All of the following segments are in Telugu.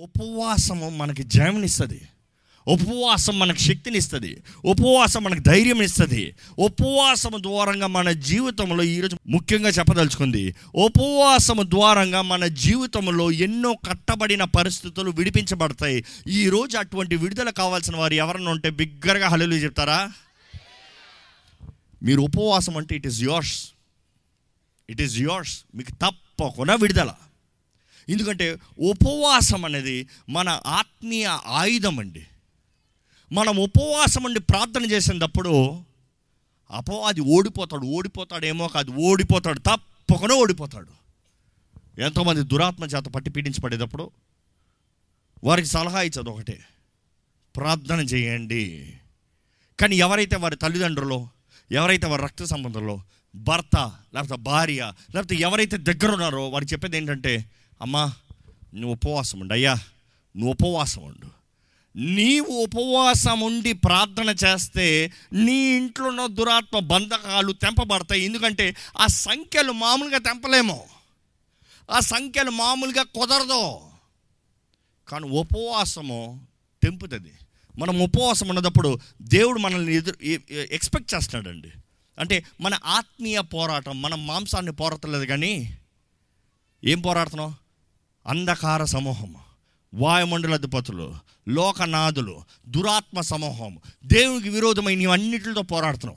ఉపవాసము మనకి జయమనిస్తుంది ఉపవాసం మనకు శక్తిని ఇస్తుంది ఉపవాసం మనకు ధైర్యం ఇస్తుంది ఉపవాసము ద్వారంగా మన జీవితంలో ఈరోజు ముఖ్యంగా చెప్పదలుచుకుంది ఉపవాసము ద్వారంగా మన జీవితంలో ఎన్నో కట్టబడిన పరిస్థితులు విడిపించబడతాయి ఈరోజు అటువంటి విడుదల కావాల్సిన వారు ఎవరన్నా ఉంటే బిగ్గరగా హల్లు చెప్తారా మీరు ఉపవాసం అంటే it is yours it is yours మీకు తప్పకుండా విడుదల ఎందుకంటే ఉపవాసం అనేది మన ఆత్మీయ ఆయుధం అండి మనం ఉపవాసం అండి ప్రార్థన చేసినప్పుడు అపవాది ఓడిపోతాడు ఓడిపోతాడేమో కాదు ఓడిపోతాడు తప్పకుండా ఓడిపోతాడు ఎంతోమంది దురాత్మ చేత పట్టి పీడించబడేటప్పుడు వారికి సలహా ఇచ్చదు ఒకటే ప్రార్థన చేయండి కానీ ఎవరైతే వారి తల్లిదండ్రులు ఎవరైతే వారి రక్త సంబంధంలో భర్త లేకపోతే భార్య లేకపోతే ఎవరైతే దగ్గర ఉన్నారో వారు చెప్పేది ఏంటంటే అమ్మా నువ్వు ఉపవాసం ఉండు అయ్యా నువ్వు ఉపవాసం ఉండు నీవు ఉపవాసం ఉండి ప్రార్థన చేస్తే నీ ఇంట్లో ఉన్న దురాత్మ బంధకాలు తెంపబడతాయి ఎందుకంటే ఆ సంఖ్యలు మామూలుగా తెంపలేము ఆ సంఖ్యలు మామూలుగా కుదరదు కానీ ఉపవాసము తెంపుతుంది మనం ఉపవాసం ఉన్నప్పుడు దేవుడు మనల్ని ఎదురు ఎక్స్పెక్ట్ చేస్తున్నాడండి అంటే మన ఆత్మీయ పోరాటం మనం మాంసాన్ని పోరాటలేదు కానీ ఏం పోరాడుతున్నాం అంధకార సమూహం వాయుమండల అధిపతులు లోకనాథులు దురాత్మ సమూహం దేవునికి విరోధమైన అన్నిటితో పోరాడుతున్నాం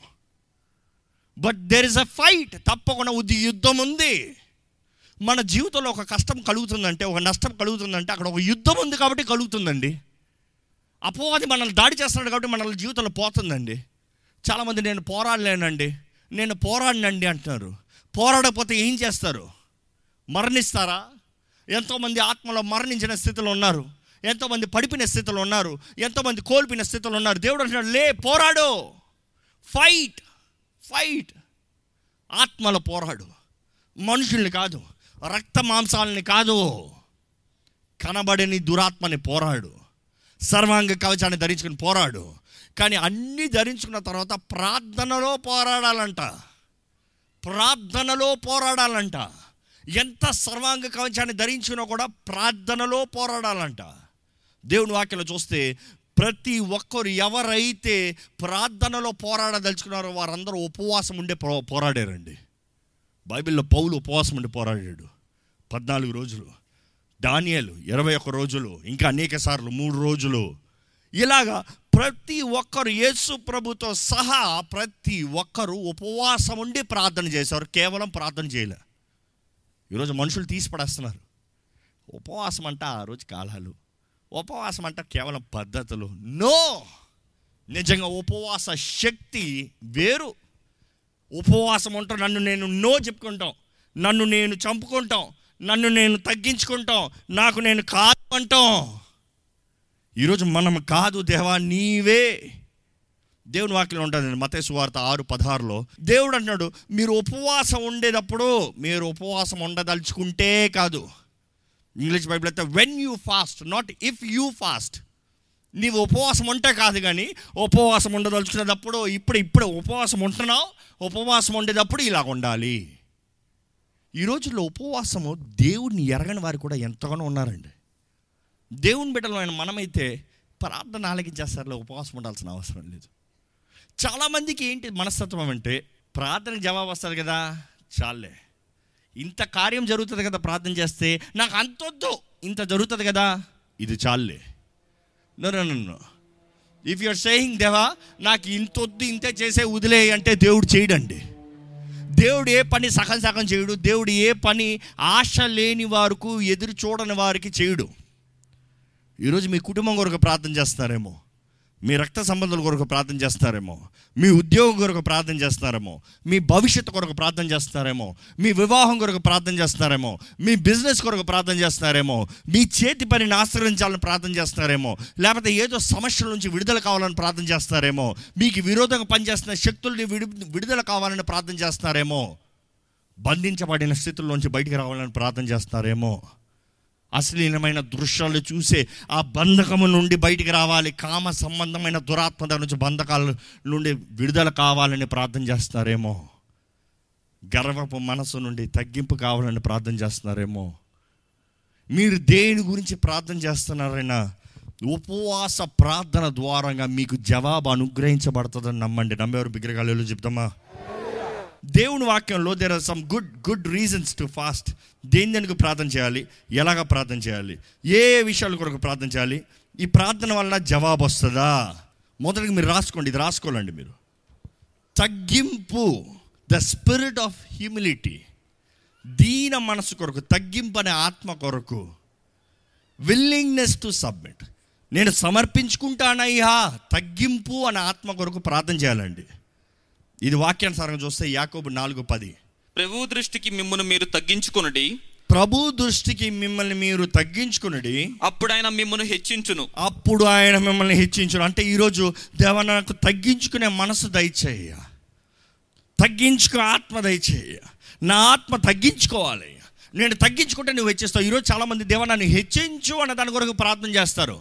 but there is a fight తప్పకుండా ఉద్ది యుద్ధం ఉంది మన జీవితంలో ఒక కష్టం కలుగుతుందంటే ఒక నష్టం కలుగుతుందంటే అక్కడ ఒక యుద్ధం ఉంది కాబట్టి కలుగుతుందండి అపోవాది మనల్ని దాడి చేస్తున్నాడు కాబట్టి మన జీవితంలో పోతుందండి చాలామంది నేను పోరాడలేనండి నేను పోరాడినండి అంటున్నారు పోరాడకపోతే ఏం చేస్తారు మరణిస్తారా ఎంతోమంది ఆత్మలో మరణించిన స్థితిలో ఉన్నారు ఎంతోమంది పడిపోయిన స్థితిలో ఉన్నారు ఎంతోమంది కోల్పోయిన స్థితిలో ఉన్నారు దేవుడు అంటున్నాడు లే పోరాడు ఫైట్ ఫైట్ ఆత్మల పోరాడు మనుషుల్ని కాదు రక్త మాంసాలని కాదు కనబడని దురాత్మని పోరాడు సర్వాంగ కవచాన్ని ధరించుకుని పోరాడు కానీ అన్నీ ధరించుకున్న తర్వాత ప్రార్థనలో పోరాడాలంట ప్రార్థనలో పోరాడాలంట ఎంత సర్వాంగ కవచాన్ని ధరించినా కూడా ప్రార్థనలో పోరాడాలంట దేవుని వాక్యలో చూస్తే ప్రతి ఒక్కరు ఎవరైతే ప్రార్థనలో పోరాడదలుచుకున్నారో వారందరూ ఉపవాసం ఉండే పో పోరాడారండి బైబిల్లో పౌలు ఉపవాసం ఉండి పోరాడాడు పద్నాలుగు రోజులు డానియలు ఇరవై ఒక్క రోజులు ఇంకా అనేక సార్లు మూడు రోజులు ఇలాగా ప్రతి ఒక్కరు యేసు ప్రభుతో సహా ప్రతి ఒక్కరు ఉపవాసం ఉండి ప్రార్థన చేశారు కేవలం ప్రార్థన చేయలే ఈరోజు మనుషులు తీసి పడేస్తున్నారు ఉపవాసం అంట ఆ రోజు కాలాలు ఉపవాసం అంట కేవలం పద్ధతులు నో నిజంగా ఉపవాస శక్తి వేరు ఉపవాసం ఉంటాం నన్ను నేను నో చెప్పుకుంటాం నన్ను నేను చంపుకుంటాం నన్ను నేను తగ్గించుకుంటాం నాకు నేను కాదు అంటాం ఈరోజు మనం కాదు దేవా నీవే దేవుని వాక్యం ఉంటుంది మతేసు వార్త ఆరు పదహారులో దేవుడు అంటున్నాడు మీరు ఉపవాసం ఉండేటప్పుడు మీరు ఉపవాసం ఉండదలుచుకుంటే కాదు ఇంగ్లీష్ బైబిల్ అయితే when you fast not if you fast నీవు ఉపవాసం ఉంటే కాదు కానీ ఉపవాసం ఉండదలుచుకునేటప్పుడు ఇప్పుడు ఇప్పుడు ఉపవాసం ఉంటున్నావు ఉపవాసం ఉండేటప్పుడు ఇలా ఉండాలి ఈ రోజుల్లో ఉపవాసము దేవుడిని ఎరగని వారు కూడా ఎంతగానో ఉన్నారండి దేవుని బిడ్డలమైన మనమైతే ప్రార్థన ఆలకించేస్తారులే ఉపవాసం ఉండాల్సిన అవసరం లేదు చాలామందికి ఏంటి మనస్తత్వం అంటే ప్రార్థనకు జవాబు వస్తుంది కదా చాలే ఇంత కార్యం జరుగుతుంది కదా ప్రార్థన చేస్తే నాకు అంతొద్దు ఇంత జరుగుతుంది కదా ఇది చాలే no no no if you're saying దేవా నాకు ఇంతొద్దు ఇంతే చేసే వదిలే అంటే దేవుడు చేయడండి దేవుడు ఏ పని సగం సగం చేయడు దేవుడు ఏ పని ఆశ లేని వారికి ఎదురు చూడని వారికి చేయడు ఈరోజు మీ కుటుంబం కొరకు ప్రార్థన చేస్తారేమో మీ రక్త సంబంధాల కొరకు ప్రార్థన చేస్తారేమో మీ ఉద్యోగం కొరకు ప్రార్థన చేస్తారేమో మీ భవిష్యత్తు కొరకు ప్రార్థన చేస్తారేమో మీ వివాహం కొరకు ప్రార్థన చేస్తారేమో మీ బిజినెస్ కొరకు ప్రార్థన చేస్తారేమో మీ చేతి పనిని ఆశ్రయించాలని ప్రార్థన చేస్తారేమో లేకపోతే ఏదో సమస్యల నుంచి విడుదల కావాలని ప్రార్థన చేస్తారేమో మీకు విరోధంగా పనిచేస్తున్న శక్తుల్ని విడు విడుదల కావాలని ప్రార్థన చేస్తారేమో బంధించబడిన స్థితుల్లోంచి బయటికి రావాలని ప్రార్థన చేస్తారేమో అశ్లీలమైన దృశ్యాలు చూసే ఆ బంధకము నుండి బయటికి రావాలి కామ సంబంధమైన దురాత్మత నుంచి బంధకాల నుండి విడుదల కావాలని ప్రార్థన చేస్తారేమో గర్వపు మనసు నుండి తగ్గింపు కావాలని ప్రార్థన చేస్తున్నారేమో మీరు దేని గురించి ప్రార్థన చేస్తున్నారైనా ఉపవాస ప్రార్థన ద్వారంగా మీకు జవాబు అనుగ్రహించబడుతుందని నమ్మండి నమ్మేవారు బిగ్గరగాలు చెప్తామా దేవుని వాక్యంలో there are some good good reasons to fast దేని దానికి ప్రార్థన చేయాలి ఎలాగ ప్రార్థన చేయాలి ఏ ఏ విషయాల కొరకు ప్రార్థన చేయాలి ఈ ప్రార్థన వలన జవాబు వస్తుందా మొదటిగా మీరు రాసుకోండి ఇది రాసుకోవాలండి మీరు తగ్గింపు ద స్పిరిట్ ఆఫ్ హ్యూమిలిటీ దీన మనసు కొరకు తగ్గింపు అనే ఆత్మ కొరకు విల్లింగ్నెస్ టు సబ్మిట్ నేను సమర్పించుకుంటానయ్యా తగ్గింపు అనే ఆత్మ కొరకు ప్రార్థన చేయాలండి ఇది వాక్యానుసారంగా చూస్తే యాకోబు నాలుగు పది ప్రభు దృష్టికి మిమ్మును మీరు తగ్గించుకొనుడి ప్రభు దృష్టికి మిమ్మల్ని మీరు తగ్గించుకునడి అప్పుడు ఆయన మిమ్మును హెచ్చించును అప్పుడు ఆయన మిమ్మల్ని హెచ్చించడు అంటే ఈరోజు దేవ నాకు తగ్గించుకునే మనసు దయచేయ తగ్గించుకో ఆత్మ దయచేయ నా ఆత్మ తగ్గించుకోవాలి నేను తగ్గించుకుంటే నువ్వు హెచ్చిస్తావు ఈరోజు చాలామంది దేవ నన్ను హెచ్చించు అన్న దాని కొరకు ప్రార్థన చేస్తారు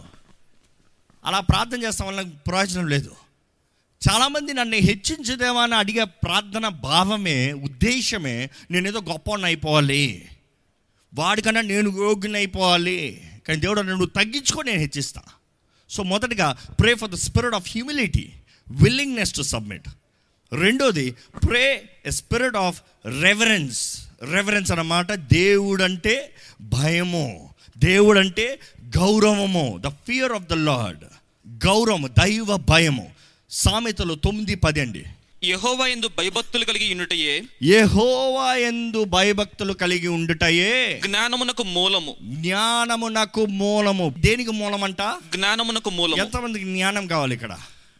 అలా ప్రార్థన చేస్తాం వల్ల నాకు ప్రయోజనం లేదు చాలామంది నన్ను హెచ్చించుదేమా అని అడిగే ప్రార్థన భావమే ఉద్దేశమే నేనేదో గొప్ప అయిపోవాలి వాడికన్నా నేను యోగ్యుని అయిపోవాలి కానీ దేవుడు అన్నాడు, నువ్వు తగ్గించుకో నేను హెచ్చిస్తా సో మొదటగా pray for the spirit of humility willingness to submit రెండోది pray a spirit of reverence reverence అన్నమాట దేవుడంటే భయము దేవుడంటే గౌరవము the fear of the lord గౌరవము దైవ భయము సామెతలు తొమ్మిది పది అండి యెహోవా యందు భయభక్తులు కలిగి ఉండుటయే యెహోవా ఎందు భయభక్తులు కలిగి ఉండుటయే జ్ఞానమునకు మూలము జ్ఞానమునకు మూలము దేనికి మూలమంట జ్ఞానమునకు మూలము ఎంతమందికి జ్ఞానం కావాలి ఇక్కడ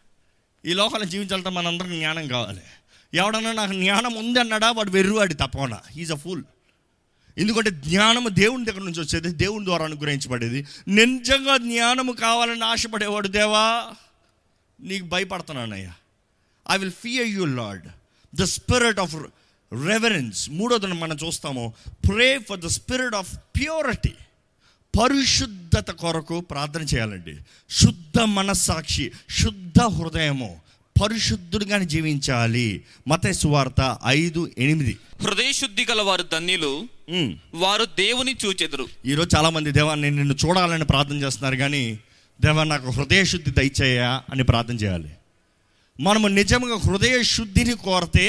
ఈ లోకంలో జీవించాలంటే మనందరికి జ్ఞానం కావాలి ఎవడన్నా నాకు జ్ఞానం ఉంది అన్నాడా వాడు వెర్రువాడి తప్పకుండా ఈజ్ అ ఫుల్ ఎందుకంటే జ్ఞానము దేవుని దగ్గర నుంచి వచ్చేది దేవుని ద్వారా అనుగ్రహించబడేది నిజంగా జ్ఞానము కావాలని ఆశపడేవాడు దేవా నీకు భయపడుతున్నానయ్యా I will fear you lord the spirit of reverence మూడోది మనం చూస్తాము pray for the spirit of purity పరిశుద్ధత కొరకు ప్రార్థన చేయాలండి శుద్ధ మనస్సాక్షి శుద్ధ హృదయము పరిశుద్ధుడిగానే జీవించాలి మత సువార్త ఐదు ఎనిమిది హృదయ శుద్ధి గల వారు ధన్యులు ఉమ్. వారు దేవుని చూచెదరు ఈరోజు చాలామంది దేవా నేను నిన్ను చూడాలని ప్రార్థన చేస్తున్నారు కానీ దేవా నాకు హృదయ శుద్ధి దయచేయ అని ప్రార్థన చేయాలి మనము నిజంగా హృదయ శుద్ధిని కోరితే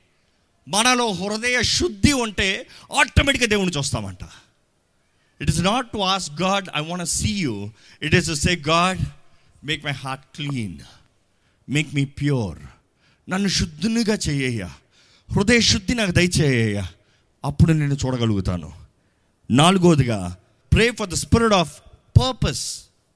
మనలో హృదయ శుద్ధి ఉంటే ఆటోమేటిక్గా దేవుని చూస్తామంట it is not to ask God I want see you it is to say God make my heart clean make me pure నన్ను శుద్ధినిగా చేయ్యా హృదయ శుద్ధి నాకు దయచేయ్యా అప్పుడు నేను చూడగలుగుతాను నాలుగోదిగా pray for the spirit of purpose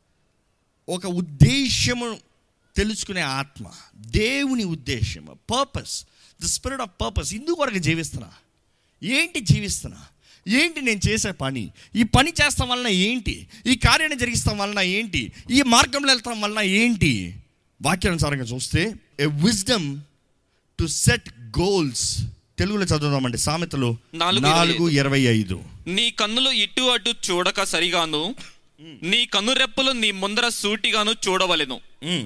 ఒక ఉద్దేశము తెలుసుకునే ఆత్మ దేవుని ఉద్దేశం purpose the spirit of purpose ఇందుకొరకు జీవిస్తున్నా ఏంటి జీవిస్తున్నా ఏంటి నేను చేసే పని ఈ పని చేస్తాం వలన ఏంటి ఈ కార్యాన్ని జరిగిస్తాం వలన ఏంటి ఈ మార్గంలో వెళ్తాం వలన ఏంటి వాక్యానుసారంగా చూస్తే a wisdom to set goals తెలుగులో చదువుదామండి సామెతలు నాలుగు నాలుగు ఇరవై ఐదు నీ కన్నులు ఇటు అటు చూడక సరిగాను నీ కనురెప్పలు నీ ముందర సూటిగాను చూడవలెను ఉమ్.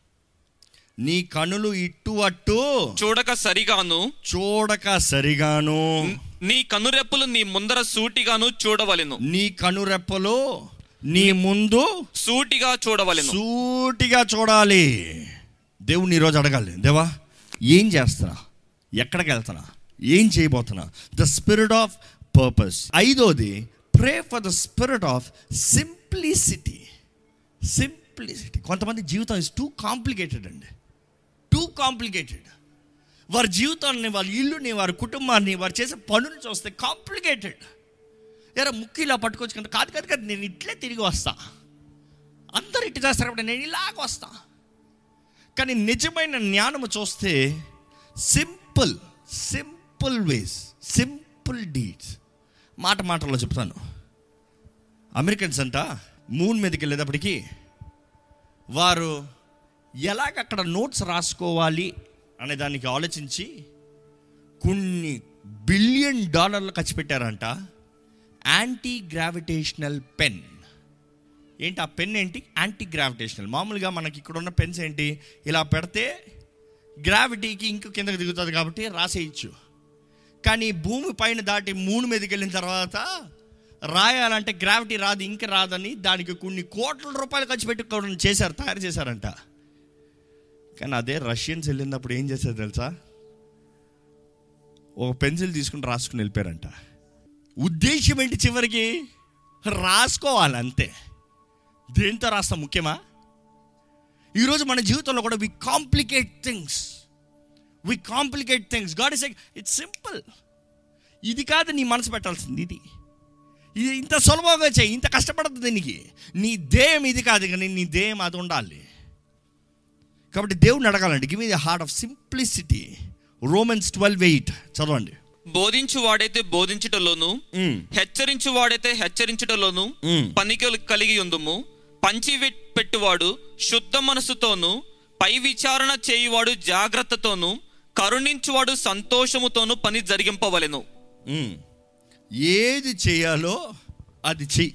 నీ కనులు ఇటు అట్టు చూడక సరిగాను చూడక సరిగాను నీ కనురెప్పలు నీ ముందర సూటిగాను చూడవలెను నీ కనురెప్పలో నీ ముందు సూటిగా చూడవలెను సూటిగా చూడాలి దేవుని ఈరోజు అడగాలి దేవా ఏం చేస్తున్నా ఎక్కడికి వెళ్తున్నా ఏం చేయబోతున్నా ద స్పిరిట్ ఆఫ్ పర్పస్ ఐదోది pray for the spirit of simplicity simplicity కొంతమంది జీవితం ఇస్ టూ కాంప్లికేటెడ్ అండి టూ కాంప్లికేటెడ్ వారి జీవితాన్ని వారి ఇల్లుని వారి కుటుంబాన్ని వారు చేసే పనులు చూస్తే కాంప్లికేటెడ్ ఎరా ముక్కు ఇలా పట్టుకోవచ్చు కదా కాదు కాదు కాదు నేను ఇట్లే తిరిగి వస్తా అందరు ఇటు చేస్తారు కాబట్టి నేను ఇలాగ వస్తా కానీ నిజమైన జ్ఞానము చూస్తే simple simple ways simple deeds మాట మాటల్లో చెప్తాను అమెరికన్స్ అంట మూన్ మీదకి వెళ్ళేటప్పటికి వారు ఎలాగ అక్కడ నోట్స్ రాసుకోవాలి అనే దానికి ఆలోచించి కొన్ని బిలియన్ డాలర్లు ఖర్చు పెట్టారంట యాంటీ గ్రావిటేషనల్ పెన్ ఏంటి ఆ పెన్ ఏంటి యాంటీ గ్రావిటేషనల్ మామూలుగా మనకి ఇక్కడ ఉన్న పెన్స్ ఏంటి ఇలా పెడితే గ్రావిటీకి ఇంక కిందకి దిగుతుంది కాబట్టి రాసేయచ్చు కానీ భూమి పైన దాటి మూడు మీదకి వెళ్ళిన తర్వాత రాయాలంటే గ్రావిటీ రాదు ఇంక రాదని దానికి కొన్ని కోట్ల రూపాయలు ఖర్చు పెట్టి కొన్ని చేశారు తయారు చేశారంట కానీ అదే రష్యన్స్ వెళ్ళినప్పుడు ఏం చేశారు తెలుసా ఒక పెన్సిల్ తీసుకుని రాసుకుని వెళ్ళిపోయారంట ఉద్దేశం ఏంటి చివరికి రాసుకోవాలి అంతే దేంతో రాస్తాం ముఖ్యమా ఈరోజు మన జీవితంలో కూడా we complicate things we complicate things God is it's simple ఇది కాదు నీ మనసు పెట్టాల్సింది ఇది ఇది ఇంత సులభంగా చేయి ఇంత కష్టపడద్దు దీనికి నీ ధ్యేయం ఇది కాదు కానీ నీ ధ్యేయం అది ఉండాలి కాబట్టి దేవుడిని అడగాలండి give me the heart of simplicity Romans twelve eight చదవండి బోధించు వాడైతే బోధించుటలోను హెచ్చరించు వాడైతే హెచ్చరించుటలోను మ్మ్. పనికలు కలిగి ఉందుము పంచి వెట్- పెట్టువాడు శుద్ధ మనసుతోను పై విచారణ చేయువాడు జాగ్రత్తతోను కరుణించువాడు సంతోషముతోను పని జరిగింపవలెను ఉమ్. ఏది చేయాలో అది చెయ్యి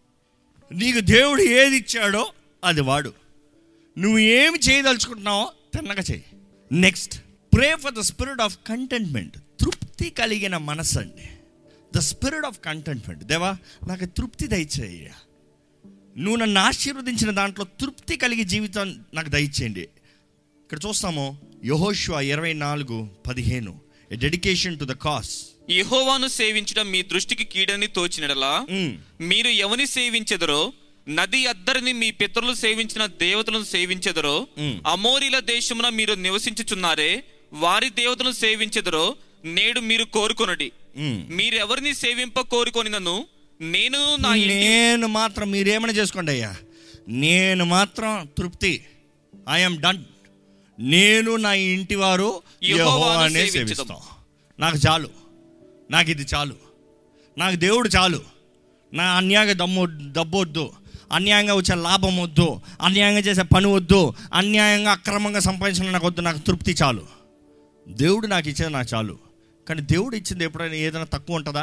నీకు దేవుడు ఏది ఇచ్చాడో అది వాడు నువ్వు ఏమి చేయదలుచుకుంటున్నావో తిన్నగా చెయ్యి next pray for the spirit of contentment తృప్తి కలిగిన మనసు అండి ద స్పిరిట్ ఆఫ్ కంటెంట్మెంట్ దేవా నాకు తృప్తి దయచేయ నువ్వు నన్ను ఆశీర్వదించిన దాంట్లో తృప్తి కలిగి జీవితం నాకు దయచేయండి ఇక్కడ చూస్తాము యహోష్వా ఇరవై నాలుగు పదిహేను a dedication to the cause యెహోవాను సేవించడం మీ దృష్టికి కీడని తోచినడలా మీరు ఎవని సేవించెదరో నది అద్దరిని మీ పితరులు సేవించిన దేవతలను సేవించెదరో మ్మ్. అమోరీల దేశమున మీరు నివసించుచున్నారే వారి దేవతలను సేవించెదరో నేడు మీరు కోరుకొనడి మీరు ఎవరిని సేవింప కోరుకొనినను నేను నా ఇంటి నేను మాత్రం మీరేమైనా చేసుకోండి అయ్యా నేను మాత్రం తృప్తి ఐఎమ్ డన్ నేను నా ఇంటి వారు యెహోవాను యెహోవానే సేవించుదాం. సేవిస్తాం నాకు చాలు నాకు ఇది చాలు నాకు దేవుడు చాలు నా అన్యాయంగా దమ్ము దబ్బొద్దు అన్యాయంగా వచ్చే లాభం వద్దు అన్యాయంగా చేసే పని వద్దు అన్యాయంగా అక్రమంగా సంపాదించిన నాకు వద్దు నాకు తృప్తి చాలు దేవుడు నాకు ఇచ్చేది నాకు చాలు కానీ దేవుడు ఇచ్చింది ఎప్పుడైనా ఏదైనా తక్కువ ఉంటుందా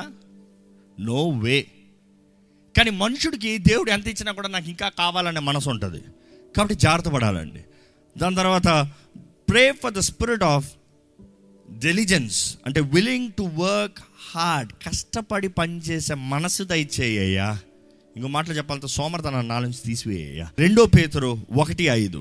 నో వే కానీ మనుషుడికి దేవుడు ఎంత ఇచ్చినా కూడా నాకు ఇంకా కావాలనే మనసు ఉంటుంది కాబట్టి జాగ్రత్త పడాలండి దాని తర్వాత pray for the spirit of diligence అంటే విల్లింగ్ టు వర్క్ హార్డ్ కష్టపడి పనిచేసే మనసు దయచేయ్యా ఇంకో మాటలు చెప్పాలంటే సోమర్తనాన్ని నాలుగు నుంచి తీసివేయ్యా రెండో పేతురు ఒకటి ఐదు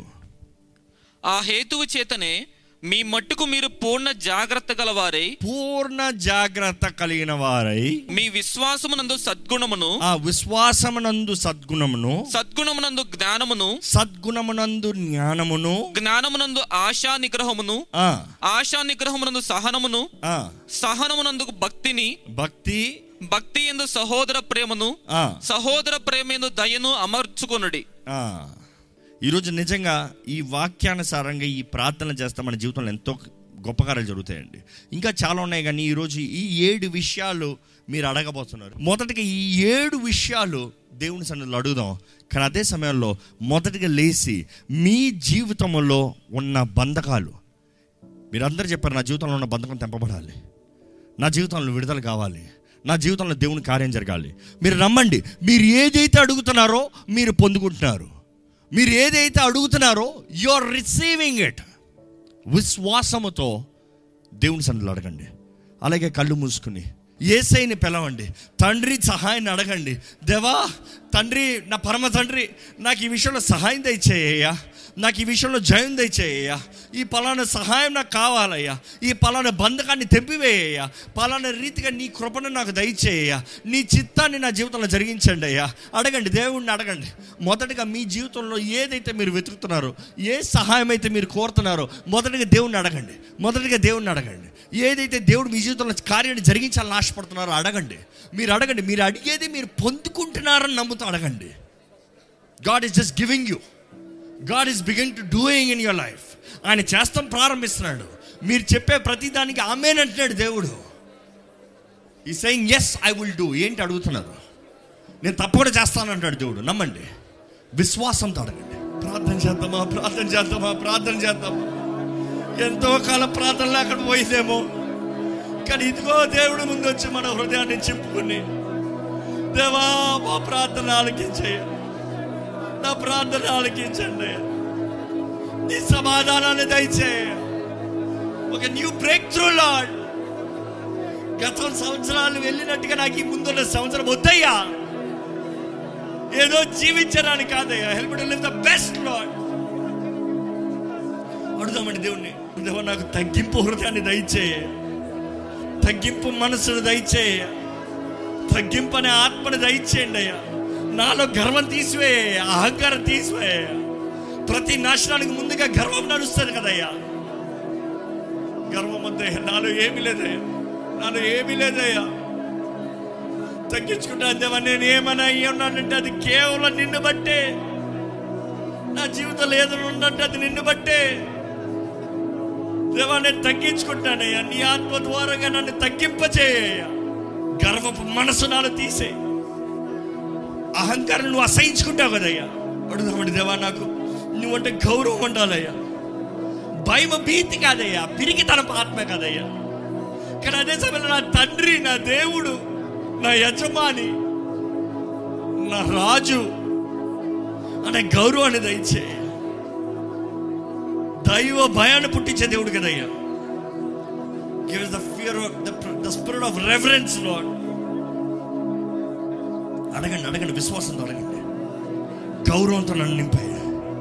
ఆ హేతువు చేతనే మీ మట్టుకు మీరు పూర్ణ జాగ్రత్త గలవారై పూర్ణ జాగ్రత్త కలిగిన వారై మీ విశ్వాసమునందు సద్గుణమును ఆ విశ్వాసమునందు సద్గుణమును సద్గుణమునందు జ్ఞానమును సద్గుణమునందు జ్ఞానమును జ్ఞానమునందు ఆశా నిగ్రహమును ఆ, ఆశా నిగ్రహమునందు సహనమును ఆ, సహనమునందు భక్తిని భక్తి భక్తి ఎందు సహోదర ప్రేమను ఆ, సహోదర ప్రేమ ఎందు దయను అమర్చుకొనుడి ఆ. ఈరోజు నిజంగా ఈ వాక్యానుసారంగా ఈ ప్రార్థన చేస్తే మన జీవితంలో ఎంతో గొప్ప కార్యాలు జరుగుతాయండి ఇంకా చాలా ఉన్నాయి కానీ ఈరోజు ఈ ఏడు విషయాలు మీరు అడగబోతున్నారు మొదటిగా ఈ ఏడు విషయాలు దేవుని సన్నిధిలో అడుగుదాం కానీ అదే సమయంలో మొదటిగా లేచి మీ జీవితంలో ఉన్న బంధకాలు మీరందరూ చెప్పారు నా జీవితంలో ఉన్న బంధకం తెంపబడాలి నా జీవితంలో విడుదల కావాలి నా జీవితంలో దేవుని కార్యం జరగాలి మీరు నమ్మండి మీరు ఏదైతే అడుగుతున్నారో మీరు పొందుకుంటున్నారు మీరు ఏదైతే అడుగుతున్నారో యు ఆర్ రిసీవింగ్ ఇట్ విశ్వాసముతో దేవుని సన్నిధిలో అడగండి అలాగే కళ్ళు మూసుకుని ఏసైని పిలవండి తండ్రి సహాయాన్ని అడగండి దేవా తండ్రి నా పరమ తండ్రి నాకు ఈ విషయంలో సహాయం దయచేయ్యా నాకు ఈ విషయంలో జయం దయచేయ్యా ఈ పలానా సహాయం నాకు కావాలయ్యా ఈ పలానా బంధకాన్ని తెంపివేయ్యా పలానా రీతిగా నీ కృపను నాకు దయచేయ్యా నీ చిత్తాన్ని నా జీవితంలో జరిగించండి అయ్యా అడగండి దేవుణ్ణి అడగండి మొదటగా మీ జీవితంలో ఏదైతే మీరు వెతుకుతున్నారో ఏ సహాయం అయితే మీరు కోరుతున్నారో మొదటగా దేవుణ్ణి అడగండి మొదటగా దేవుణ్ణి అడగండి ఏదైతే దేవుడు మీ జీవితంలో కార్యాన్ని జరిగించాలని ఆశపడుతున్నారో అడగండి మీరు అడగండి మీరు అడిగేది మీరు పొందుకుంటున్నారని నమ్ముతూ అడగండి God is just giving you God is begin to doing in your life ఆయన చేస్తాం ప్రారంభిస్తున్నాడు మీరు చెప్పే ప్రతి దానికి ఆమెనంటున్నాడు దేవుడు ఈ saying yes I will do ఏంటి అడుగుతున్నారు నేను తప్పకుండా చేస్తానంటాడు దేవుడు నమ్మండి విశ్వాసంతో అడగండి ప్రార్థన చేద్దామా ప్రార్థన చేద్దామా ప్రార్థన చేద్దామా ఎంతో కాలం ప్రార్థనలో అక్కడ పోయిందేమో కానీ ఇదిగో దేవుడు ముందు వచ్చి మన హృదయాన్ని చెప్పుకుని దేవా మా ప్రార్థన ఆలకించయ్య నా ప్రార్థన ఆలకించండి నీ సమాధానాన్ని దయచేయ ఒక న్యూ బ్రేక్ త్రూ లాడ్ గత సంవత్సరాలు వెళ్ళినట్టుగా నాకు ఈ ముందున్న సంవత్సరం వద్దయ్యా ఏదో జీవించడానికి కాదయ్యా help to live the best lord అడుగుదామండి దేవుణ్ణి దేవ నాకు తగ్గింపు హృదయాన్ని దయచేయ తగ్గింపు మనసును దయచేయ తగ్గింపు అనే ఆత్మని దయచేయండి అయ్యా నాలో గర్వం తీసివేయ అహంకారం తీసివేయ ప్రతి నాశనానికి ముందుగా గర్వం నడుస్తుంది కదయ్యా గర్వం వద్దయ్యా నాలో ఏమీ లేదయ్యా నాలో ఏమీ లేదయ్యా తగ్గించుకుంటాను దేవా నేను ఏమైనా అయ్యి ఉన్నానంటే అది కేవలం నిన్ను బట్టే నా జీవితంలో ఏదైనా ఉందంటే అది నిన్ను బట్టే దేవా నేను తగ్గించుకుంటానయ్యా నీ ఆత్మ ద్వారాగా నన్ను తగ్గింపచేయ గర్వపు మనసు నాలో తీసే అహంకారం నువ్వు అసహించుకుంటావు కదయ్యా అడుగుదామండి దేవా నాకు నువ్వంటే గౌరవం ఉండాలయ్యా భయం భీతి కాదయ్యా పిరికి తన ఆత్మ కాదయ్యా కానీ అదే సమయంలో నా తండ్రి నా దేవుడు నా యజమాని నా రాజు అనే గౌరవాన్ని దయచే దైవ భయాన్ని పుట్టించే దేవుడు కదయ్యా give the fear the spirit of reference lord అడగండి అడగండి విశ్వాసంతో అడగండి గౌరవంతో నన్ను నింపాయి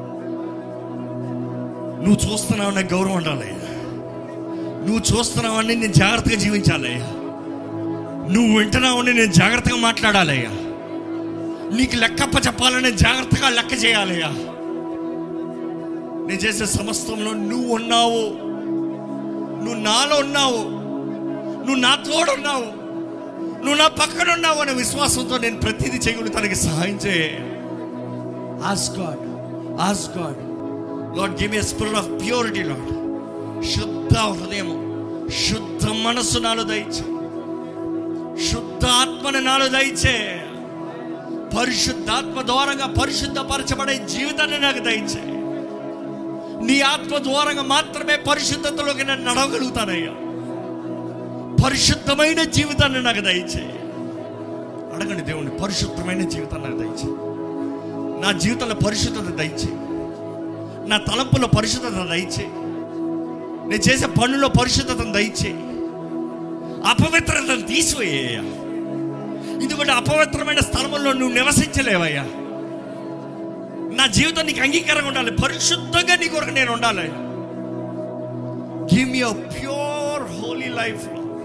నువ్వు చూస్తున్నావు నాకు గౌరవం ఉండాలయ్యా నువ్వు చూస్తున్నావని నేను జాగ్రత్తగా జీవించాలయ్యా నువ్వు వింటున్నావని నేను జాగ్రత్తగా మాట్లాడాలయ్యా నీకు లెక్కప్ప చెప్పాలని జాగ్రత్తగా లెక్క చేయాలయ్యా నేను చేసే సమస్తంలో నువ్వు ఉన్నావు నువ్వు నాలో ఉన్నావు నువ్వు నా తోడు ఉన్నావు నువ్వు నా పక్కన ఉన్నావు అనే విశ్వాసంతో నేను ప్రతిదీ చేయగలుగుతానికి సహాయం చేయ ask God ask God lord give a spirit of purity lord శుద్ధ హృదయము శుద్ధ మనస్సు నాలో దయచే శుద్ధ ఆత్మను నాలో దయచే పరిశుద్ధాత్మ ద్వారంగా పరిశుద్ధపరచబడే జీవితాన్ని నాకు దయచే నీ ఆత్మ ద్వారంగా మాత్రమే పరిశుద్ధతలోకి నేను నడవగలుగుతానయ్యా పరిశుద్ధమైన జీవితాన్ని నాకు దయచే అడగండి దేవుని పరిశుద్ధమైన జీవితాన్ని నాకు దయచే నా జీవితంలో పరిశుద్ధత దయచే నా తలంపులో పరిశుద్ధత దయచే నేను చేసే పనుల్లో పరిశుద్ధతను దయచే అపవిత్రతను తీసివేయ్యా ఇదిగోటి అపవిత్రమైన స్థలంలో నువ్వు నివసించలేవయ్యా నా జీవితం నీకు అంగీకారంగా ఉండాలి పరిశుద్ధంగా నీ కొరకు నేను ఉండాలి give me pure holy life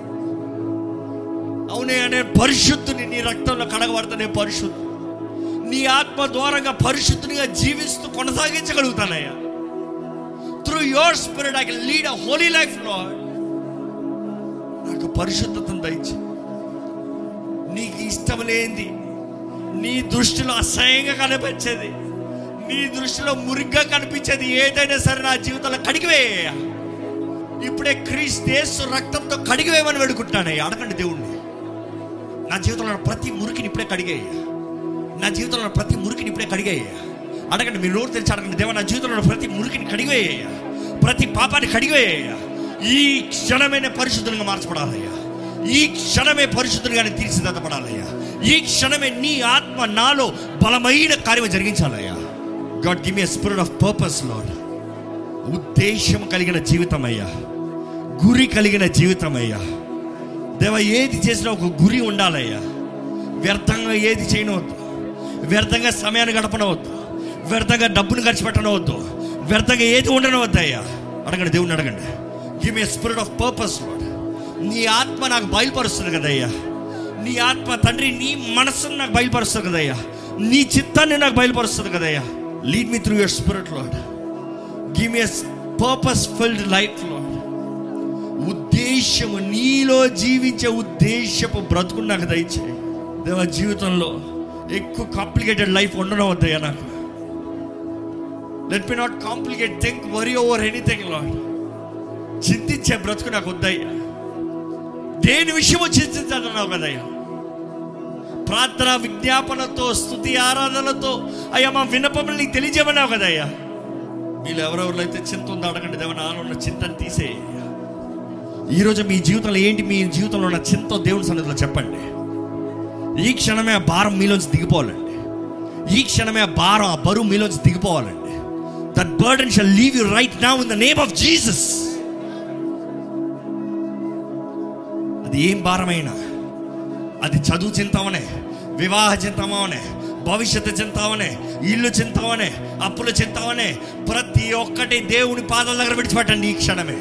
అవునే అనే పరిశుద్ధుని నీ రక్తంలో కడగబడతానే పరిశుద్ధు నీ ఆత్మ ద్వారంగా పరిశుద్ధునిగా జీవిస్తూ కొనసాగించగలుగుతానయ్యా through your spirit I can lead a holy life lord నాకు పరిశుద్ధతను దయచి నీకు ఇష్టం లేనిది నీ దృష్టిలో అసహ్యంగా కనిపించేది నీ దృష్టిలో మురిగ్గా కనిపించేది ఏదైనా సరే నా జీవితంలో కడిగివేయ ఇప్పుడే క్రీస్తేసు రక్తంతో కడిగివేయమని వేడుకుంటున్నానయ్యా అడగండి దేవుణ్ణి నా జీవితంలో ఉన్న ప్రతి మురికిని ఇప్పుడే కడిగేయ నా జీవితంలో ఉన్న ప్రతి మురికిని ఇప్పుడే కడిగేయ అడగండి మీరు నోరు తెరిచి అడగండి దేవ నా జీవితంలో ఉన్న ప్రతి మురికిని కడిగివేయ ప్రతి పాపాన్ని కడిగివేయ ఈ క్షణమే నేను పరిశుద్ధంగా మార్చబడాలయ్యా ఈ క్షణమే పరిశుద్ధంగా నేను తీర్చిదిద్దపడాలయ్యా ఈ క్షణమే నీ ఆత్మ నాలో బలమైన కార్యం జరిగించాలయ్యా God give me spirit of purpose lord ఉద్దేశం కలిగిన జీవితం అయ్యా గురి కలిగిన జీవితం అయ్యా దేవ ఏది చేసినా ఒక గురి ఉండాలయ్యా వ్యర్థంగా ఏది చేయనవద్దు వ్యర్థంగా సమయాన్ని గడపనవద్దు వ్యర్థంగా డబ్బును ఖర్చు పెట్టనవద్దు వ్యర్థంగా ఏది ఉండనవద్దు అయ్యా అడగండి దేవుని అడగండి give me spirit of purpose నీ ఆత్మ నాకు బయలుపరుస్తుంది కదయ్యా నీ ఆత్మ తండ్రి నీ మనస్సును నాకు బయలుపరుస్తుంది కదయ్యా నీ చిత్తాన్ని నాకు బయలుపరుస్తుంది కదయ్యా lead me through your spirit lord give me purpose filled life lord ఉద్దేశము నీలో జీవించే ఉద్దేశపు బ్రతుకు నాకు దయచేయి దేవ జీవితంలో ఎక్కువ కాంప్లికేటెడ్ లైఫ్ ఉండడం వద్దయ్యా నాకు let me not complicate think worry over anything lord చింతించే బ్రతుకు నాకు వద్దయ్యా దేని విషయమో చింతించాలన్నావు కదయ్యా ప్రార్థన విజ్ఞాపనతో స్థుతి ఆరాధనలతో అయ్యా మా విన్నపములు నీకు తెలియజేయమన్నావు కదయ్యా వీళ్ళు ఎవరెవరిలో అయితే చింత ఉందో అడగండి దేవ నాలో ఉన్న చింతను తీసే ఈరోజు మీ జీవితంలో ఏంటి మీ జీవితంలో ఉన్న చింత దేవుని సన్నిధిలో చెప్పండి ఈ క్షణమే ఆ భారం మీలోంచి దిగిపోవాలండి ఈ క్షణమే ఆ భారం ఆ బరువు మీలోంచి దిగిపోవాలండి that burden shall leave you right now in the name of Jesus అది ఏం భారమైనా అది చదువు చింతమనే వివాహ చింతమనే భవిష్యత్తు చింతావనే ఇల్లు చింతావనే అప్పులు చింతావనే ప్రతి ఒక్కటి దేవుని పాదాల దగ్గర విడిచిపెట్టండి ఈ క్షణమే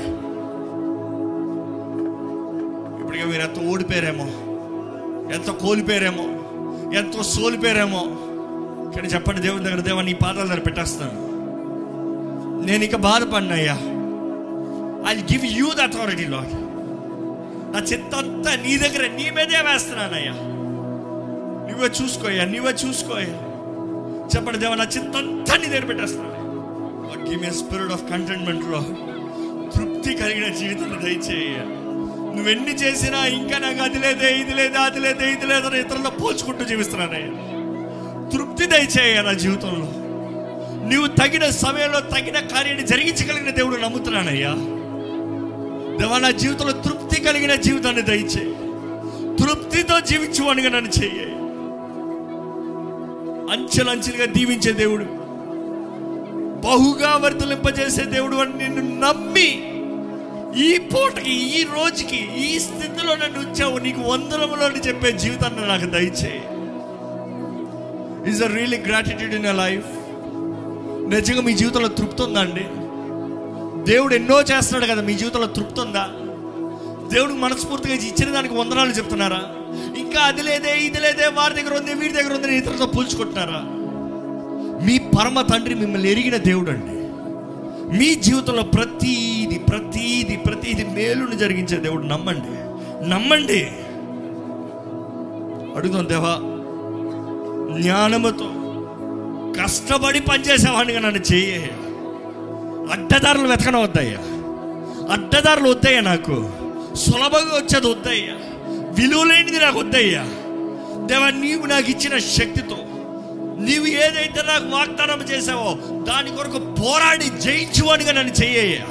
ఇప్పటికే మీరు ఎంత ఓడిపోయారేమో ఎంత కోల్పోయారేమో ఎంతో సోలిపోయారేమో కానీ చెప్పండి దేవుని దగ్గర దేవా నీ పాదాల దగ్గర పెట్టేస్తాను నేను ఇక బాధపడినయ్యా I give you the authority lord నా చిత్తంతా నీ దగ్గర నీ మీదే వేస్తున్నానయ్యా నువ్వే చూసుకోయ్యా నువ్వే చూసుకోయ్యా చెప్పండి దేవా నా చిత్తంతా నీ దగ్గర పెట్టేస్తున్నాను give me spirit of contentment లో తృప్తి కలిగిన జీవితాన్ని దయచేయ నువ్వెన్ని చేసినా ఇంకా నాకు అది లేదే ఇది లేదా అది లేదే ఇది లేదని ఇతరులతో పోల్చుకుంటూ జీవిస్తున్నానయ్యా తృప్తి దయచేయ నా జీవితంలో నువ్వు తగిన సమయంలో తగిన కార్యాన్ని జరిగించగలిగిన దేవుడు నమ్ముతున్నానయ్యా దేవా నా జీవితంలో తృప్తి కలిగిన జీవితాన్ని దయచేయి తృప్తితో జీవించువానిగా నన్ను చెయ్యి అంచెలంచెలుగా దీవించే దేవుడు బహుగా వర్తలింపజేసే దేవుడు అని నిన్ను నమ్మి ఈ పూటకి ఈ రోజుకి ఈ స్థితిలో నన్ను ఉంచావు నీకు వందనములో అని చెప్పే జీవితాన్ని నాకు దయచేయి is a really gratitude in a life నిజంగా మీ జీవితంలో తృప్తి ఉందా అండి దేవుడు ఎన్నో చేస్తున్నాడు కదా మీ జీవితంలో తృప్తి ఉందా దేవుడికి మనస్ఫూర్తిగా ఇచ్చిన దానికి వందనాలు చెప్తున్నారా ఇంకా అది లేదే ఇది లేదే వారి దగ్గర ఉంది వీడి దగ్గర ఉంది అని ఇతరులతో పూల్చుకుంటున్నారా మీ పరమ తండ్రి మిమ్మల్ని ఎరిగిన దేవుడు అండి మీ జీవితంలో ప్రతీది ప్రతీది ప్రతీది మేలును జరిగించే దేవుడు నమ్మండి నమ్మండి అడుగుతాం దేవా జ్ఞానముతో కష్టపడి పనిచేసేవాడిగా నన్ను చేయ అడ్డదారులు వెతకడం వద్దయ్యా అడ్డదారులు వద్దయ్యా నాకు సులభంగా వచ్చేది వద్దయ్యా విలువ లేనిది నాకు వద్దయ్యా దేవా నీవు నాకు ఇచ్చిన శక్తితో నీవు ఏదైతే నాకు వాగ్దానం చేసావో దాని కొరకు పోరాడి జయించువాడిగా నన్ను చెయ్యయ్యా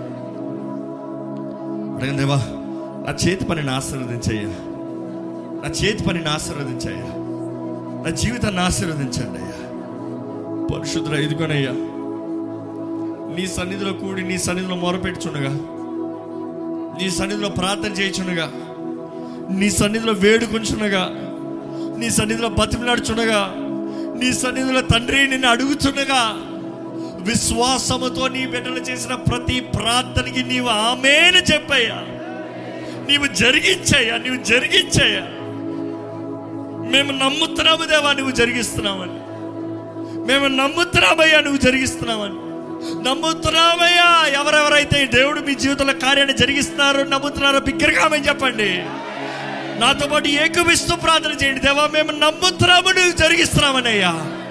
అడగండి దేవా నా చేతి పనిని ఆశీర్వదించయ్యా నా చేతి పనిని ఆశీర్వదించయ్యా నా జీవితాన్ని ఆశీర్వదించండి అయ్యా పరిశుద్ధుల ఎదుగునయ్యా నీ సన్నిధిలో కూడి నీ సన్నిధిలో మొరపెట్టుచుండగా నీ సన్నిధిలో ప్రార్థన చేయుచుండగా నీ సన్నిధిలో వేడుకుంచుండగా నీ సన్నిధిలో బతిమలాడుచుండగా నీ సన్నిధిలో తండ్రి నిన్ను అడుగుచుండగా విశ్వాసముతో నీ బిడ్డలు చేసిన ప్రతి ప్రార్థనకి నీవు ఆమెను చెప్పయ్యా నీవు జరిగించయ్యా నీవు జరిగించయ్యా మేము నమ్ముతున్నాము దేవా నువ్వు జరిగిస్తున్నావని మేము నమ్ముతున్నామయ్యా నువ్వు జరిగిస్తున్నావని నమ్ముతున్నామయ్యా ఎవరెవరైతే ఈ దేవుడు మీ జీవితంలో కార్యాన్ని జరిగిస్తున్నారో నమ్ముతున్నారో బిగ్గరగామని చెప్పండి నాతో పాటు ఏకమిస్తూ ప్రార్థన చేయండి దేవా మేము నమ్ముతున్నాము నువ్వు జరిగిస్తున్నామని అయ్యా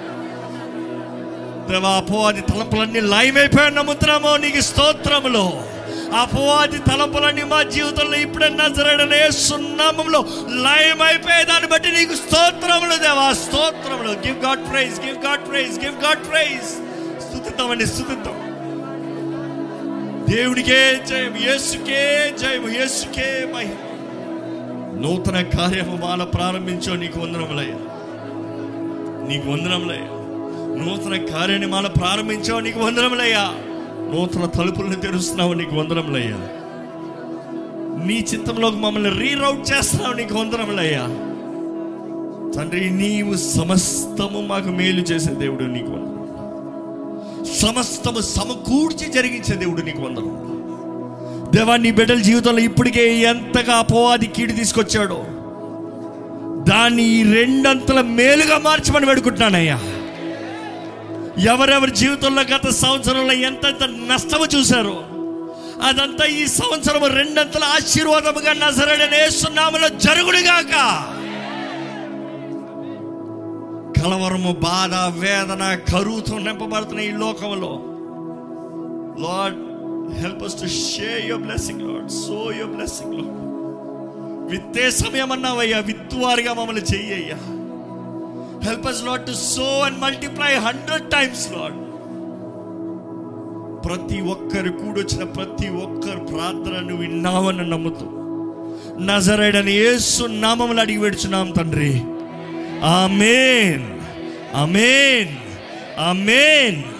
దేవా అపోవాది తలంపులన్నీ లయమైపోయాయి నమ్ముతున్నామో నీకు స్తోత్రములో అపవాది తలంపులన్నీ మా జీవితంలో ఇప్పుడే నజరడనే సున్నామంలో లయమైపోయే దాన్ని బట్టి నీకు స్తోత్రములు దేవా స్తోత్రములు give God praise give God praise give God praise స్థుతిద్దామండి స్థుతిద్దాం దేవుడికే జయం యేసుకే జయం యేసుకే మహిమ నూతన కార్యము మాల ప్రారంభించో నీకు వందనములయ్యా నీకు వందనములయ్యా నూతన కార్యాన్ని మాల ప్రారంభించావు నీకు వందనములయ్యా నూతన తలుపులను తెరుస్తున్నావు నీకు వందనములయ్యా నీ చిత్తంలోకి మమ్మల్ని రీరౌట్ చేస్తున్నావు నీకు వందనములయ్యా తండ్రి నీవు సమస్తము మాకు మేలు చేసే దేవుడు నీకు వందనం సమస్తము సమకూర్చి జరిగించే దేవుడు నీకు వందనం దేవా నీ బిడ్డల జీవితంలో ఇప్పటికే ఎంతగా అపవాది కీడు తీసుకొచ్చాడో దాన్ని ఈ రెండంతల మేలుగా మార్చమని వేడుకుంటున్నానయ్యా ఎవరెవరి జీవితంలో గత సంవత్సరంలో ఎంతెంత నష్టము చూశారో అదంతా ఈ సంవత్సరం రెండంతల ఆశీర్వాదముగా నజరడనే సున్నాములో జరుగుడుగాక కలవరము బాధ వేదన కరువుతో నింపబడుతున్న ఈ లోకంలో lord help us to share your blessing lord so your blessing lord విత్తే సమయం అన్నావయ్యా విత్తువారిగా మమ్మల్ని చెయ్యయ్యా help us lord to sow and multiply hundred times lord ప్రతి ఒక్కరు కూడొచ్చిన ప్రతి ఒక్కరు ప్రార్థన నువ్వు విన్నావని నమ్ముతూ నజరేడని యేసు నామములు అడిగి పెడుచున్నాం తండ్రి ఆమెన్ ఆమెన్ ఆమెన్